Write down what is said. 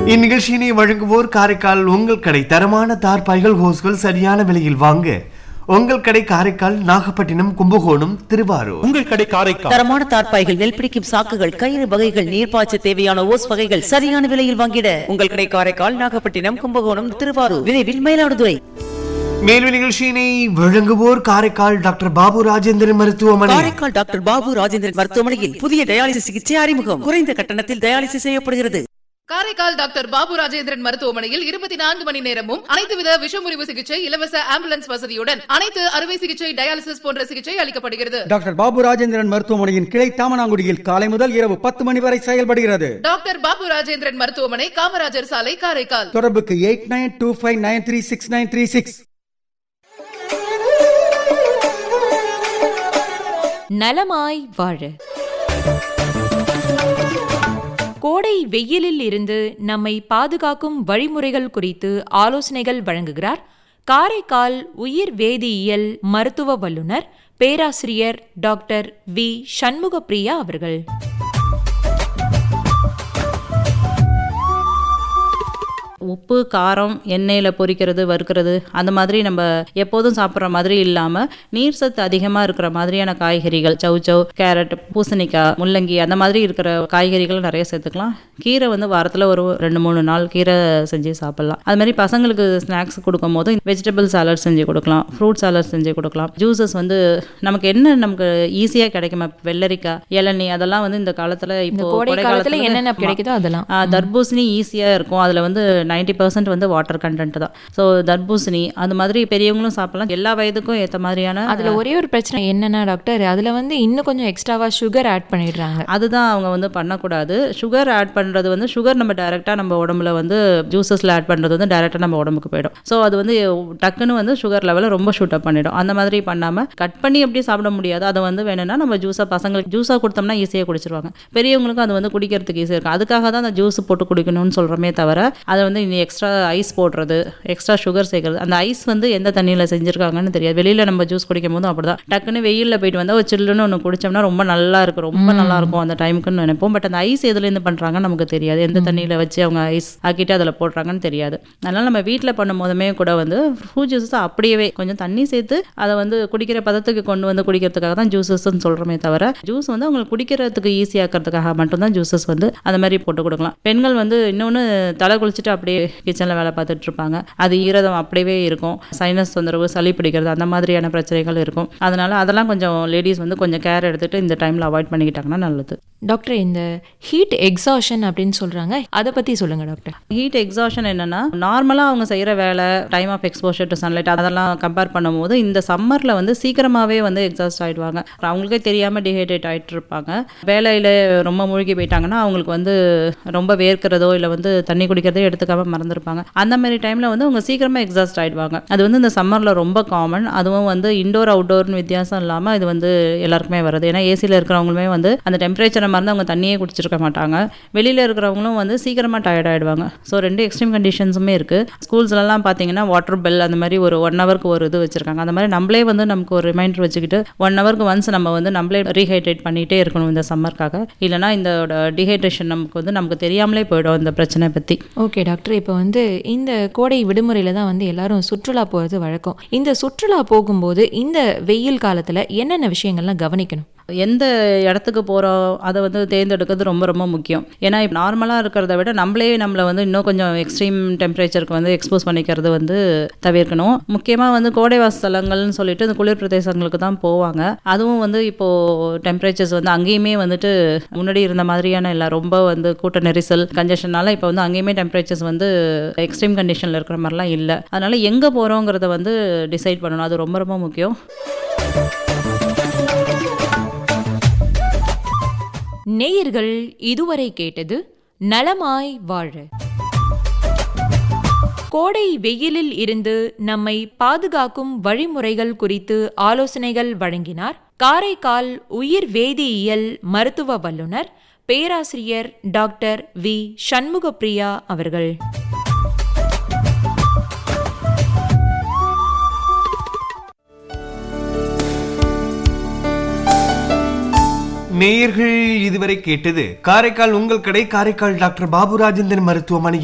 இந்நிகழ்ச்சியினை வழங்குவோர் காரைக்கால் உங்கள் கடை தரமான தார்பாய்கள் ஹோஸ்கள் சரியான விலையில் வாங்க உங்கள் கடை காரைக்கால் நாகப்பட்டினம் கும்பகோணம் திருவாரூர் உங்கள் கடை காரைக்கால் தரமான தார்ப்பாய்கள் நெல் பிடிக்கும் சாக்குகள் கயிறு வகைகள் நீர்ப்பாய்ச்ச தேவையான ஓஸ் வகைகள் சரியான விலையில் வாங்கிட உங்கள் கடை காரைக்கால் நாகப்பட்டினம் கும்பகோணம் திருவாரூர் விரைவில் மயிலாடுதுறை மேலும் நிகழ்ச்சியினை வழங்குவோர் காரைக்கால் டாக்டர் பாபு ராஜேந்திரன் மருத்துவமனை காரைக்கால் டாக்டர் பாபு ராஜேந்திரன் மருத்துவமனையில் புதிய டயாலிசிஸ் சிகிச்சை அறிமுகம் குறைந்த கட்டணத்தில் டயாலிசிஸ் செய்யப்படுகிறது காரைக்கால் டாக்டர் பாபு ராஜேந்திரன் மருத்துவமனையில் இருபத்தி நான்கு மணி நேரமும் அனைத்து வித விஷமுறிவு சிகிச்சை இலவச ஆம்புலன்ஸ் வசதியுடன் அனைத்து அறுவை சிகிச்சை டயாலிசிஸ் போன்ற சிகிச்சை அளிக்கப்படுகிறது டாக்டர் பாபு ராஜேந்திரன் மருத்துவமனையின் கிளை தாமனாங்குடியில் காலை முதல் இரவு பத்து மணி வரை செயல்படுகிறது டாக்டர் பாபு ராஜேந்திரன் மருத்துவமனை காமராஜர் சாலை காரைக்கால் தொடர்புக்கு eight nine two five nine three six nine three six நலமாய் வாழ கோடை வெயிலில் இருந்து நம்மை பாதுகாக்கும் வழிமுறைகள் குறித்து ஆலோசனைகள் வழங்குகிறார் காரைக்கால் உயிர் வேதியியல் மருத்துவ வல்லுநர் பேராசிரியர் டாக்டர் வி சண்முகப்பிரியா அவர்கள் உப்பு காரம் எண்ணெயில் பொரிக்கிறது வறுக்கிறது அந்த மாதிரி நம்ம எப்போதும் சாப்பிட்ற மாதிரி இல்லாமல் நீர் சத்து அதிகமாக இருக்கிற மாதிரியான காய்கறிகள் சௌச்சௌ கேரட் பூசணிக்காய் முள்ளங்கி அந்த மாதிரி இருக்கிற காய்கறிகள் நிறைய சேர்த்துக்கலாம் கீரை வந்து வாரத்தில் ஒரு ரெண்டு மூணு நாள் கீரை செஞ்சு சாப்பிட்லாம் அது மாதிரி பசங்களுக்கு ஸ்நாக்ஸ் கொடுக்கும் போது வெஜிடபிள் சாலட் செஞ்சு கொடுக்கலாம் ஃப்ரூட் சாலட் செஞ்சு கொடுக்கலாம் ஜூசஸ் வந்து நமக்கு என்ன நமக்கு ஈஸியாக கிடைக்குமா வெள்ளரிக்காய் இளநீ அதெல்லாம் வந்து இந்த காலத்தில் இந்த இப்போ கோடை காலத்துல காலத்துல என்னென்ன ஆமா. கிடைக்குதோ அதெல்லாம் ஆ, தர்பூசணி ஈஸியாக இருக்கும் அதில் வந்து நைன்டி பர்சன்ட் வந்து வாட்டர் கண்டென்ட் தான் ஸோ தர்பூசணி அந்த மாதிரி பெரியவங்களும் சாப்பிடலாம் எல்லா வயதுக்கும் ஏற்ற மாதிரியான அதுல ஒரே ஒரு பிரச்சனை என்னன்னா டாக்டர் அதுல வந்து இன்னும் கொஞ்சம் எக்ஸ்ட்ராவா சுகர் ஆட் பண்ணிடுறாங்க அதுதான் அவங்க வந்து பண்ணக்கூடாது சுகர் ஆட் பண்ணுறது வந்து சுகர் நம்ம டைரெக்டாக நம்ம உடம்புல வந்து ஜூஸஸில் ஆட் பண்ணுறது வந்து டைரெக்டாக நம்ம உடம்புக்கு போயிடும் ஸோ அது வந்து டக்குன்னு வந்து சுகர் லெவலை ரொம்ப ஷூட் அப் பண்ணிடும் அந்த மாதிரி பண்ணாமல் கட் பண்ணி எப்படி சாப்பிட முடியாது அதை வந்து வேணும்னா நம்ம ஜூஸாக பசங்களுக்கு ஜூஸாக கொடுத்தோம்னா ஈஸியாக குடிச்சிருவாங்க பெரியவங்களுக்கும் அது வந்து குடிக்கிறதுக்கு ஈஸியாக இருக்கும் அதுக்காக தான் அந்த ஜூஸ் போட்டு குடிக்கணும்னு சொல்கிறோமே தவிர அதை வந்து இனி எக்ஸ்ட்ரா ஐஸ் போடுறது எக்ஸ்ட்ரா சுகர் சேர்க்கறது அந்த ஐஸ் வந்து எந்த தண்ணியில் செஞ்சுருக்காங்கன்னு தெரியாது வெளியில் நம்ம ஜூஸ் குடிக்கும் போதும் அப்படிதான் டக்குன்னு வெயிலில் போயிட்டு வந்தால் ஒரு சில்லுன்னு ஒன்று குடிச்சோம்னா ரொம்ப நல்லா இருக்கும் ரொம்ப நல்லா இருக்கும் அந்த டைமுக்குன்னு நினைப்போம் பட் அந்த ஐஸ் எதுலேருந்து பண்ணுறாங்கன்னு நமக்கு தெரியாது எந்த தண்ணியில் வச்சு அவங்க ஐஸ் ஆக்கிட்டு அதில் போடுறாங்கன்னு தெரியாது அதனால நம்ம வீட்டில் பண்ணும் போதுமே கூட வந்து ஃப்ரூட் ஜூஸஸ் அப்படியே கொஞ்சம் தண்ணி சேர்த்து அதை வந்து குடிக்கிற பதத்துக்கு கொண்டு வந்து குடிக்கிறதுக்காக தான் ஜூஸஸ்ன்னு சொல்கிறோமே தவிர ஜூஸ் வந்து அவங்களுக்கு குடிக்கிறதுக்கு ஈஸியாக்கிறதுக்காக மட்டும்தான் ஜூஸஸ் வந்து அந்த மாதிரி போட்டு கொடுக்கலாம் பெண்கள் வந்து இன்னொன்று தலை குளிச்சுட்டு அப்படியே கிச்சனில் வேலை பார்த்துட்டு இருப்பாங்க அது ஈரதம் அப்படியே இருக்கும் சைனஸ் தொந்தரவு சளி பிடிக்கிறது அந்த மாதிரியான பிரச்சனைகள் இருக்கும் அதனால அதெல்லாம் கொஞ்சம் லேடிஸ் வந்து கொஞ்சம் கேர் எடுத்துட்டு இந்த டைமில் அவாய்ட் பண்ணிக்கிட்டாங்கன்னா நல்லது டாக்டர் இந்த ஹீட் எக்ஸாஷன் அப்படின்னு சொல்றாங்க அதை பத்தி சொல்லுங்க டாக்டர் ஹீட் எக்ஸாஷன் என்னன்னா நார்மலாக அவங்க செய்கிற வேலை time of exposure to sunlight அதெல்லாம் கம்பேர் பண்ணும்போது இந்த சம்மரில் வந்து சீக்கிரமாகவே வந்து எக்ஸாஸ்ட் ஆகிடுவாங்க அவங்களுக்கே தெரியாமல் டிஹைட்ரேட் ஆகிட்டு இருப்பாங்க வேலையில் ரொம்ப மூழ்கி போயிட்டாங்கன்னா அவங்களுக்கு வந்து ரொம்ப வேர்க்கிறதோ இல்லை வந்து தண்ணி குடிக்கிறதோ எடுத்துக்காம மறந்துருப்பாங்க அந்த மாதிரி டைமில் வந்து அவங்க சீக்கிரமாக எக்ஸாஸ்ட் ஆகிடுவாங்க அது வந்து இந்த சம்மரில் ரொம்ப காமன் அதுவும் வந்து இண்டோர் அவுட்டோர்னு வித்தியாசம் இல்லாமல் இது வந்து எல்லாருக்குமே வருது ஏன்னா ஏசியில் இருக்கிறவங்களுமே வந்து அந்த டெம்பரேச்சரை மறந்து அவங்க தண்ணியே குடிச்சிருக்க மாட்டாங்க வெளியில் இருக்கிறவங்களும் வந்து சீக்கிரமாக டயர்ட் ஆகிடுவாங்க ஸோ ரெண்டு எக்ஸ்ட்ரீம் கண்டிஷன்ஸுமே இருக்குது ஸ்கூல்ஸ்லலாம் பார்த்தீங்கன்னா வாட்டர் பெல் அந்த மாதிரி ஒரு ஒன் ஹவருக்கு ஒரு இது வச்சுருக்காங்க அந்த மாதிரி நம்மளே வந்து நமக்கு ஒரு ரிமைண்டர் வச்சுக்கிட்டு ஒன் ஹவருக்கு ஒன்ஸ் நம்ம வந்து நம்மளே ரீஹைட்ரேட் பண்ணிகிட்டே இருக்கணும் இந்த சம்மருக்காக இல்லைனா இந்த டீஹைட்ரேஷன் நமக்கு வந்து நமக்கு தெரியாமலே போயிடும் இந்த பிரச்சனை பற்றி ஓகே டாக்டர் இப்போ வந்து இந்த கோடை விடுமுறையில தான் வந்து எல்லாரும் சுற்றுலா போகிறது வழக்கம் இந்த சுற்றுலா போகும்போது இந்த வெயில் காலத்துல என்னென்ன விஷயங்கள்லாம் கவனிக்கணும் எந்த இடத்துக்கு போகிறோம் அதை வந்து தேர்ந்தெடுக்கிறது ரொம்ப ரொம்ப முக்கியம் ஏன்னா இப்போ நார்மலாக இருக்கிறத விட நம்மளே நம்மளை வந்து இன்னும் கொஞ்சம் எக்ஸ்ட்ரீம் டெம்பரேச்சருக்கு வந்து எக்ஸ்போஸ் பண்ணிக்கிறது வந்து தவிர்க்கணும் முக்கியமாக வந்து கோடைவாச ஸ்தலங்கள்னு சொல்லிட்டு இந்த குளிர் பிரதேசங்களுக்கு தான் போவாங்க அதுவும் வந்து இப்போது டெம்பரேச்சர்ஸ் வந்து அங்கேயுமே வந்துட்டு முன்னாடி இருந்த மாதிரியான இல்லை ரொம்ப வந்து கூட்ட நெரிசல் கன்ஜெஷனால இப்போ வந்து அங்கேயுமே டெம்பரேச்சர்ஸ் வந்து எக்ஸ்ட்ரீம் கண்டிஷனில் இருக்கிற மாதிரிலாம் இல்லை அதனால் எங்கே போகிறோங்கிறத வந்து டிசைட் பண்ணணும் அது ரொம்ப ரொம்ப முக்கியம் நேயர்கள் இதுவரை கேட்டது நலமாய் வாழ கோடை வெயிலில் இருந்து நம்மை பாதுகாக்கும் வழிமுறைகள் குறித்து ஆலோசனைகள் வழங்கினார் காரைக்கால் உயிர் வேதியியல் மருத்துவ வல்லுநர் பேராசிரியர் டாக்டர் வி சண்முகப்பிரியா அவர்கள் நேயர்கள் இதுவரை கேட்டது காரைக்கால் உங்கள் கடை காரைக்கால் டாக்டர் பாபு ராஜேந்திரன் மருத்துவமனை